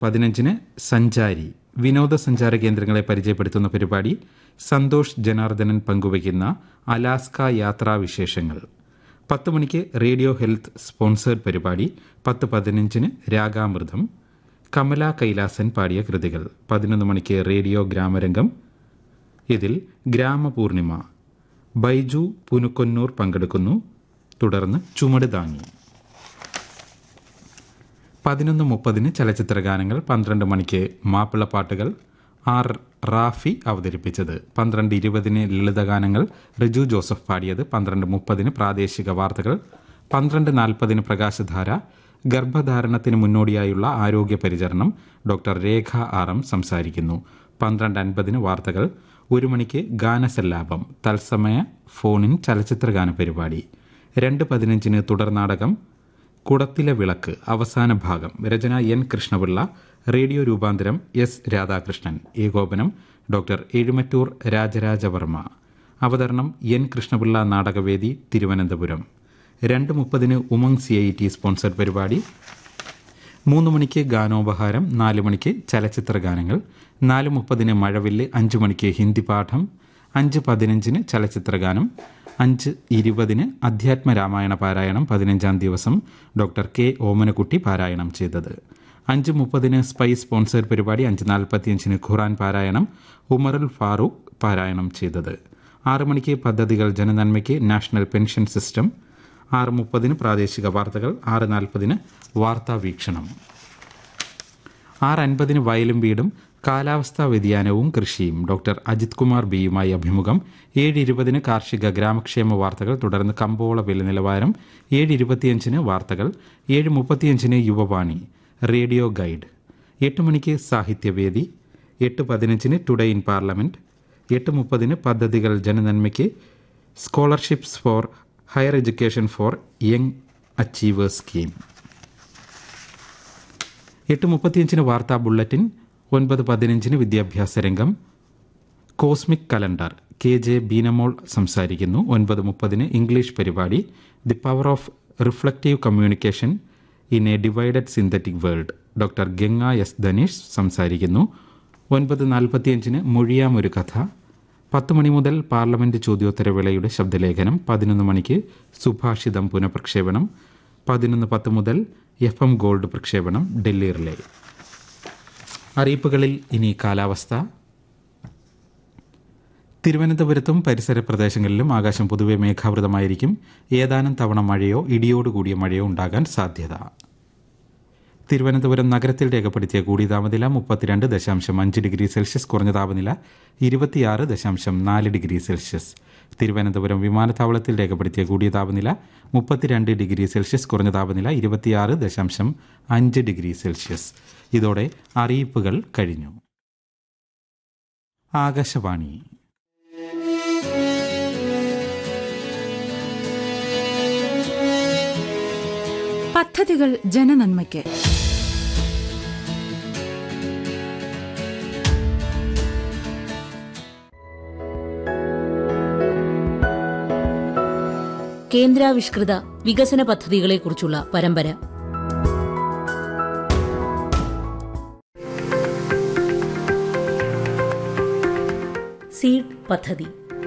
പതിനഞ്ചിന് സഞ്ചാരി വിനോദസഞ്ചാര കേന്ദ്രങ്ങളെ പരിചയപ്പെടുത്തുന്ന പരിപാടി സന്തോഷ് ജനാർദ്ദനൻ പങ്കുവയ്ക്കുന്ന അലാസ്ക യാത്രാ വിശേഷങ്ങൾ പത്ത് മണിക്ക് റേഡിയോ ഹെൽത്ത് സ്പോൺസേഡ് പരിപാടി പത്ത് പതിനഞ്ചിന് രാഗാമൃതം കമല കൈലാസൻ പാടിയ കൃതികൾ പതിനൊന്ന് മണിക്ക് റേഡിയോ ഗ്രാമരംഗം ഇതിൽ ഗ്രാമപൂർണിമ ബൈജു പുനുക്കൊന്നൂർ പങ്കെടുക്കുന്നു തുടർന്ന് ചുമട് താങ്ങി പതിനൊന്ന് മുപ്പതിന് ചലച്ചിത്ര ഗാനങ്ങൾ പന്ത്രണ്ട് മണിക്ക് മാപ്പിളപ്പാട്ടുകൾ ആർ റാഫി അവതരിപ്പിച്ചത് പന്ത്രണ്ട് ഇരുപതിന് ലളിതഗാനങ്ങൾ റിജു ജോസഫ് പാടിയത് പന്ത്രണ്ട് മുപ്പതിന് പ്രാദേശിക വാർത്തകൾ പന്ത്രണ്ട് നാൽപ്പതിന് പ്രകാശധാര ഗർഭധാരണത്തിന് മുന്നോടിയായുള്ള ആരോഗ്യ പരിചരണം ഡോക്ടർ രേഖ ആർ എം സംസാരിക്കുന്നു പന്ത്രണ്ട് അൻപതിന് വാർത്തകൾ ഒരു മണിക്ക് ഗാനസല്ലാപം തത്സമയ ഫോണിൻ ചലച്ചിത്ര ഗാന പരിപാടി രണ്ട് പതിനഞ്ചിന് തുടർ നാടകം കുടത്തിലെ വിളക്ക് അവസാന ഭാഗം രചന എൻ കൃഷ്ണപിള്ള റേഡിയോ രൂപാന്തരം എസ് രാധാകൃഷ്ണൻ ഏകോപനം ഡോക്ടർ എഴുമറ്റൂർ രാജരാജവർമ്മ അവതരണം എൻ കൃഷ്ണപിള്ള നാടകവേദി തിരുവനന്തപുരം രണ്ട് മുപ്പതിന് Umang C I T sponsored പരിപാടി മൂന്ന് മണിക്ക് ഗാനോപഹാരം നാല് മണിക്ക് ചലച്ചിത്ര ഗാനങ്ങൾ നാല് മുപ്പതിന് മഴവില്ല് അഞ്ച് മണിക്ക് ഹിന്ദി പാഠം അഞ്ച് പതിനഞ്ചിന് ചലച്ചിത്ര ഗാനം അഞ്ച് ഇരുപതിന് അധ്യാത്മ രാമായണ പാരായണം പതിനഞ്ചാം ദിവസം ഡോക്ടർ കെ ഓമനക്കുട്ടി പാരായണം ചെയ്തത് അഞ്ച് മുപ്പതിന് സ്പൈസ് സ്പോൺസർ പരിപാടി അഞ്ച് നാൽപ്പത്തിയഞ്ചിന് ഖുറാൻ പാരായണം ഉമറുൽ ഫാറൂഖ് പാരായണം ചെയ്തത് ആറ് മണിക്ക് പദ്ധതികൾ ജനനന്മയ്ക്ക് നാഷണൽ പെൻഷൻ സിസ്റ്റം ആറ് മുപ്പതിന് പ്രാദേശിക വാർത്തകൾ ആറ് നാൽപ്പതിന് വാർത്താ വീക്ഷണം ആറ് അൻപതിന് വയലും വീടും കാലാവസ്ഥാ വ്യതിയാനവും കൃഷിയും ഡോക്ടർ അജിത് കുമാർ ബിയുമായി അഭിമുഖം ഏഴ് ഇരുപതിന് കാർഷിക ഗ്രാമക്ഷേമ വാർത്തകൾ തുടർന്ന് കമ്പോള വില നിലവാരം ഏഴ് ഇരുപത്തിയഞ്ചിന് വാർത്തകൾ ഏഴ് മുപ്പത്തിയഞ്ചിന് യുവവാണി റേഡിയോ ഗൈഡ് എട്ട് മണിക്ക് സാഹിത്യവേദി എട്ട് പതിനഞ്ചിന് ടുഡേ ഇൻ പാർലമെന്റ് എട്ട് മുപ്പതിന് പദ്ധതികൾ ജനനന്മയ്ക്ക് scholarships for higher education for young achievers scheme എട്ട് മുപ്പത്തിയഞ്ചിന് വാർത്താ ബുള്ളറ്റിൻ ഒൻപത് പതിനഞ്ചിന് വിദ്യാഭ്യാസ രംഗം cosmic calendar K J Beenamol സംസാരിക്കുന്നു ഒൻപത് മുപ്പതിന് ഇംഗ്ലീഷ് പരിപാടി the power of reflective communication in a divided synthetic world doctor Ganga S Dhanish സംസാരിക്കുന്നു ഒൻപത് നാൽപ്പത്തിയഞ്ചിന് മൊഴിയാം ഒരു കഥ പത്ത് മണി മുതൽ പാർലമെന്റ് ചോദ്യോത്തരവേളയുടെ ശബ്ദലേഖനം പതിനൊന്ന് മണിക്ക് സുഭാഷിതം പുനഃപ്രക്ഷേപണം പതിനൊന്ന് പത്ത് മുതൽ എഫ് എം ഗോൾഡ് പ്രക്ഷേപണം ഡൽഹി റിലേ അറിയിപ്പുകളിൽ ഇനി കാലാവസ്ഥ തിരുവനന്തപുരത്തും പരിസര പ്രദേശങ്ങളിലും ആകാശം പൊതുവെ മേഘാവൃതമായിരിക്കും ഏതാനും തവണ മഴയോ ഇടിയോടുകൂടിയ മഴയോ ഉണ്ടാകാൻ സാധ്യത തിരുവനന്തപുരം നഗരത്തിൽ രേഖപ്പെടുത്തിയ കൂടിയ താപനില മുപ്പത്തിരണ്ട് ദശാംശം അഞ്ച് ഡിഗ്രി സെൽഷ്യസ് കുറഞ്ഞ താപനില ഇരുപത്തിയാറ് ദശാംശം നാല് ഡിഗ്രി സെൽഷ്യസ് തിരുവനന്തപുരം വിമാനത്താവളത്തിൽ രേഖപ്പെടുത്തിയ കൂടിയ താപനില മുപ്പത്തിരണ്ട് ഡിഗ്രി സെൽഷ്യസ് കുറഞ്ഞ താപനില ഇരുപത്തിയാറ് ദശാംശം അഞ്ച് ഡിഗ്രി സെൽഷ്യസ് ഇതോടെ അറിയിപ്പുകൾ കഴിഞ്ഞു ആകാശവാണി പദ്ധതികൾ ജനനന്മയ്ക്ക് കേന്ദ്രാവിഷ്കൃത വികസന പദ്ധതികളെക്കുറിച്ചുള്ള പരമ്പര സീഡ് പദ്ധതി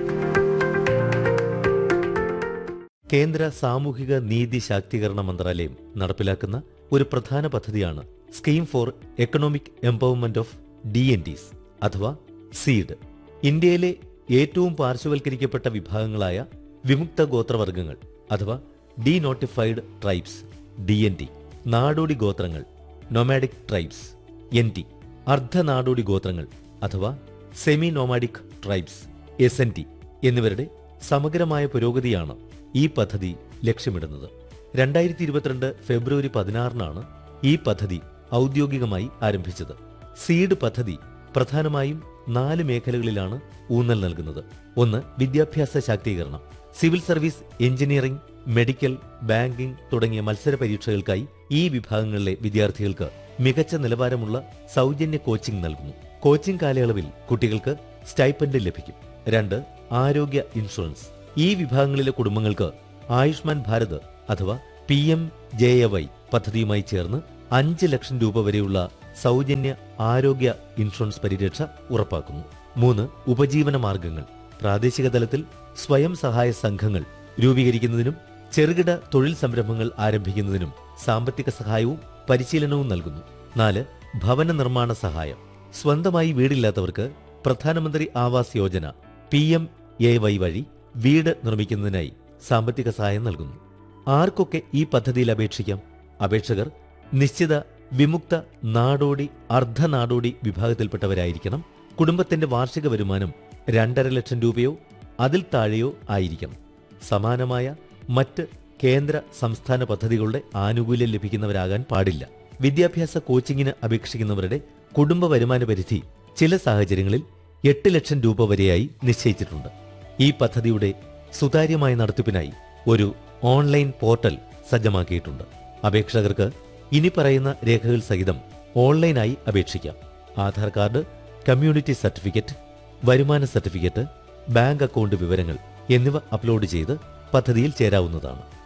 കേന്ദ്ര സാമൂഹിക നീതി ശാക്തീകരണ മന്ത്രാലയം നടപ്പിലാക്കുന്ന ഒരു പ്രധാന പദ്ധതിയാണ് scheme for economic empowerment of D N Ds അഥവാ സീഡ് ഇന്ത്യയിലെ ഏറ്റവും പാർശ്വവൽക്കരിക്കപ്പെട്ട വിഭാഗങ്ങളായ വിമുക്ത ഗോത്രവർഗങ്ങൾ അഥവാ denotified tribes D N T നാടോടി ഗോത്രങ്ങൾ നൊമാഡിക് ട്രൈബ്സ് എൻ ടി അർദ്ധനാടോടി ഗോത്രങ്ങൾ അഥവാ semi nomadic tribes S N T എന്നിവരുടെ സമഗ്രമായ പുരോഗതിയാണ് ഈ പദ്ധതി ലക്ഷ്യമിടുന്നത് രണ്ടായിരത്തി ഇരുപത്തിരണ്ട് ഫെബ്രുവരി പതിനാറിനാണ് ഈ പദ്ധതി ഔദ്യോഗികമായി ആരംഭിച്ചത് സീഡ് പദ്ധതി പ്രധാനമായും നാല് മേഖലകളിലാണ് ഊന്നൽ നൽകുന്നത് ഒന്ന് വിദ്യാഭ്യാസ ശാക്തീകരണം civil service engineering medical banking തുടങ്ങിയ മത്സര പരീക്ഷകൾക്കായി ഈ വിഭാഗങ്ങളിലെ വിദ്യാർത്ഥികൾക്ക് മികച്ച നിലവാരമുള്ള സൗജന്യ കോച്ചിംഗ് നൽകുന്നു കോച്ചിംഗ് കാലയളവിൽ കുട്ടികൾക്ക് സ്റ്റൈപ്പൻഡ് ലഭിക്കും രണ്ട് ആരോഗ്യ ഇൻഷുറൻസ് ഈ വിഭാഗങ്ങളിലെ കുടുംബങ്ങൾക്ക് ആയുഷ്മാൻ ഭാരത് അഥവാ P M J A Y പദ്ധതിയുമായി ചേർന്ന് അഞ്ച് ലക്ഷം രൂപ വരെയുള്ള സൗജന്യ ആരോഗ്യ ഇൻഷുറൻസ് പരിരക്ഷ ഉറപ്പാക്കുന്നു മൂന്ന് ഉപജീവന മാർഗങ്ങൾ പ്രാദേശിക തലത്തിൽ സ്വയം സഹായ സംഘങ്ങൾ രൂപീകരിക്കുന്നതിനും ചെറുകിട തൊഴിൽ സംരംഭങ്ങൾ ആരംഭിക്കുന്നതിനും സാമ്പത്തിക സഹായവും പരിശീലനവും നൽകുന്നു നാല് ഭവന നിർമ്മാണ സഹായം സ്വന്തമായി വീടില്ലാത്തവർക്ക് Pradhan Mantri Awas Yojana P M A Y വഴി വീട് നിർമ്മിക്കുന്നതിനായി സാമ്പത്തിക സഹായം നൽകുന്നു ആർക്കൊക്കെ ഈ പദ്ധതിയിൽ അപേക്ഷിക്കാം അപേക്ഷകർ നിശ്ചിത വിമുക്ത നാടോടി അർദ്ധനാടോടി വിഭാഗത്തിൽപ്പെട്ടവരായിരിക്കണം കുടുംബത്തിന്റെ വാർഷിക വരുമാനം രണ്ടര ലക്ഷം രൂപയോ അതിൽ താഴെയോ ആയിരിക്കണം സമാനമായ മറ്റ് കേന്ദ്ര സംസ്ഥാന പദ്ധതികളുടെ ആനുകൂല്യം ലഭിക്കുന്നവരാകാൻ പാടില്ല വിദ്യാഭ്യാസ കോച്ചിങ്ങിന് അപേക്ഷിക്കുന്നവരുടെ കുടുംബ വരുമാന പരിധി ചില സാഹചര്യങ്ങളിൽ എട്ട് ലക്ഷം രൂപ വരെയായി നിശ്ചയിച്ചിട്ടുണ്ട് ഈ പദ്ധതിയുടെ സുതാര്യമായ നടത്തിപ്പിനായി ഒരു ഓൺലൈൻ പോർട്ടൽ സജ്ജമാക്കിയിട്ടുണ്ട് അപേക്ഷകർക്ക് ഇനി പറയുന്ന രേഖകൾ സഹിതം ഓൺലൈനായി അപേക്ഷിക്കാം ആധാർ കാർഡ് കമ്മ്യൂണിറ്റി സർട്ടിഫിക്കറ്റ് വരുമാന സർട്ടിഫിക്കറ്റ് ബാങ്ക് അക്കൗണ്ട് വിവരങ്ങൾ എന്നിവ അപ്ലോഡ് ചെയ്ത് പദ്ധതിയിൽ ചേരാവുന്നതാണ്